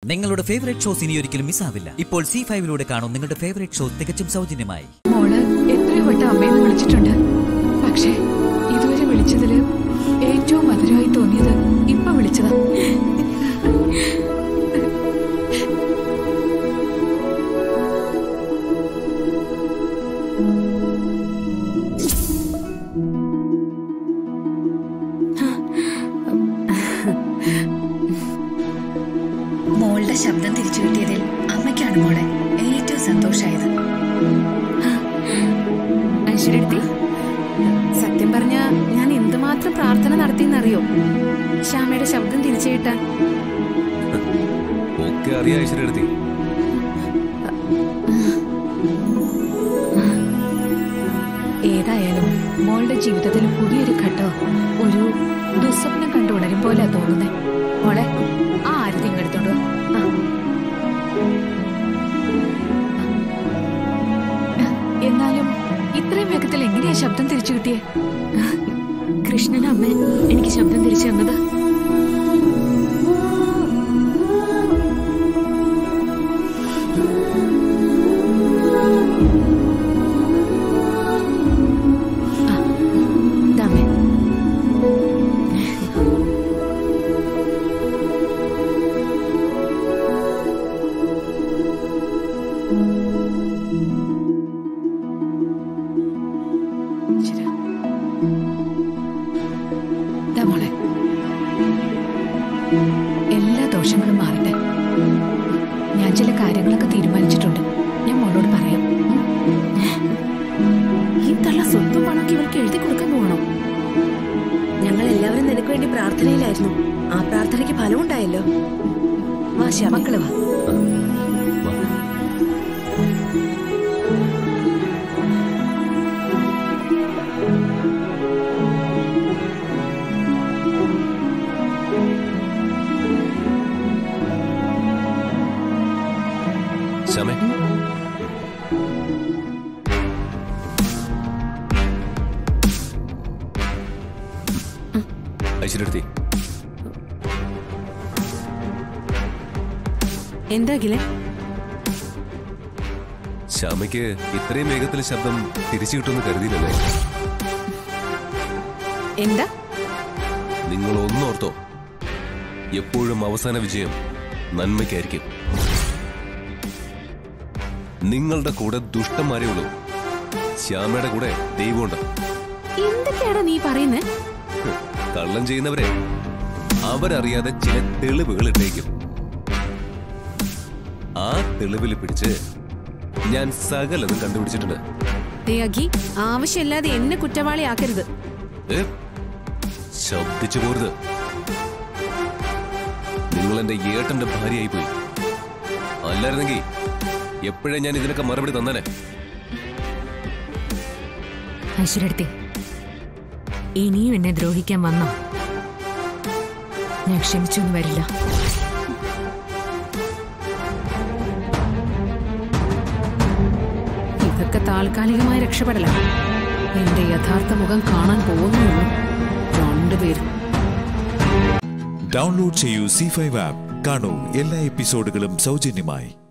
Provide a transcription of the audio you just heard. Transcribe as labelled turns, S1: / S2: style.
S1: നിങ്ങളുടെ favourite shows ഇനി ഒരിക്കലും മിസ്സാവില്ല ഇപ്പോൾ സി ഫൈവിലൂടെ കാണും നിങ്ങളുടെ ഫേവറേറ്റ് ഷോ തികച്ചും സൗജന്യമായി
S2: മോള് എത്രയോ വട്ടം അമ്മയെന്ന് വിളിച്ചിട്ടുണ്ട് പക്ഷേ ഇതുവരെ വിളിച്ചതില് ഏറ്റവും മധുരമായി തോന്നിയത് ഇപ്പൊ വിളിച്ചതാ
S3: മോളുടെ ശബ്ദം തിരിച്ചു കിട്ടിയതിൽ അമ്മയ്ക്കാണ് മോളെ ഏറ്റവും സന്തോഷായത്
S2: ഐശ്വര്യടുത്തി സത്യം പറഞ്ഞ ഞാൻ എന്തുമാത്രം പ്രാർത്ഥന നടത്തിയെന്നറിയോ ശ്യാമയുടെ ശബ്ദം തിരിച്ചു കിട്ടാൻ
S4: ഒക്കെ അറിയാം ഐശ്വര്യടുത്തി
S2: ഏതായാലും മോളുടെ ജീവിതത്തിൽ പുതിയൊരു ഘട്ടം ഒരു ദുസ്വപ്നം കണ്ടു ഉണരും പോലെ തോന്നുന്നേ മോളെ ആ ആരതി ഇങ്ങെടുത്തോണ്ട് വാ. ആ. എന്നാലും ഇത്രയും വേഗത്തിൽ എങ്ങനെയാ ശബ്ദം തിരിച്ചു കിട്ടിയേ കൃഷ്ണൻ അമ്മ എനിക്ക് ശബ്ദം തിരിച്ചു തന്നത് ആ, ദാമേ. ശരി. ദാ മോളെ എല്ലാ ദോഷങ്ങളും മാറട്ടെ ഞാൻ ചില കാര്യങ്ങളൊക്കെ തീരുമാനിച്ചിട്ടുണ്ട് ഞാൻ മോളോട് പറയാം
S5: ഈ തള്ള സ്വന്തം പണമൊക്കെ ഇവൾക്ക് എഴുതി കൊടുക്കാൻ പോകണോ ഞങ്ങൾ എല്ലാവരും നിനക്ക് വേണ്ടി പ്രാർത്ഥനയിലായിരുന്നു ആ പ്രാർത്ഥനയ്ക്ക് ഫലമുണ്ടായല്ലോ വാ ശ്യാമ
S2: മക്കള് വാ
S4: ശ്യാമേ ഐശ്വര്യടുത്തി
S5: എന്താ അഖിലേ
S4: ശ്യാമയ്ക്ക് ഇത്രയും വേഗത്തിൽ ശബ്ദം തിരിച്ചു കിട്ടുമെന്ന് കരുതിയില്ലല്ലേ
S2: എന്താ
S4: നിങ്ങൾ ഒന്നോർത്തോ എപ്പോഴും അവസാന വിജയം നന്മയ്ക്കായിരിക്കും നിങ്ങളുടെ കൂടെ ദുഷ്ടന്മാരേ ഉള്ളൂ ശ്യാമയുടെ കൂടെ ദൈവമുണ്ട്
S5: എന്തൊക്കെയാടാ നീ പറയുന്നേ
S4: ഹ്, കള്ളം ചെയ്യുന്നവരെ അവരറിയാതെ ചില തെളിവുകൾ ഇട്ടേക്കും ആ തെളിവിൽ പിടിച്ച് ഞാൻ സകലതും കണ്ടുപിടിച്ചിട്ടുണ്ട്
S5: ദേ അഖി ആവശ്യമില്ലാതെ എന്നെ കുറ്റവാളിയാക്കരുത്
S4: ഏ? ശബ്ദിച്ചു പോരുത് നിങ്ങൾ എന്റെ ഏട്ടന്റെ ഭാര്യയായി പോയി അല്ലായിരുന്നെങ്കിൽ എപ്പോഴേ ഞാൻ ഇതിനൊക്കെ മറുപടി തന്നേനെ
S5: ഐശ്വര്യടുത്തി ഇനിയും എന്നെ ദ്രോഹിക്കാൻ വന്നോ ഞാൻ ക്ഷമിച്ചൊന്നും വരില്ല ഇതൊക്കെ താൽക്കാലികമായ രക്ഷപ്പെടല എന്റെ യഥാർത്ഥ മുഖം കാണാൻ പോകുന്നുള്ളൂ രണ്ടുപേരും
S6: ഡൗൺലോഡ് ചെയ്യൂ സി ഫൈവ് ആപ്പ് കാണൂ എല്ലാ എപ്പിസോഡുകളും സൗജന്യമായി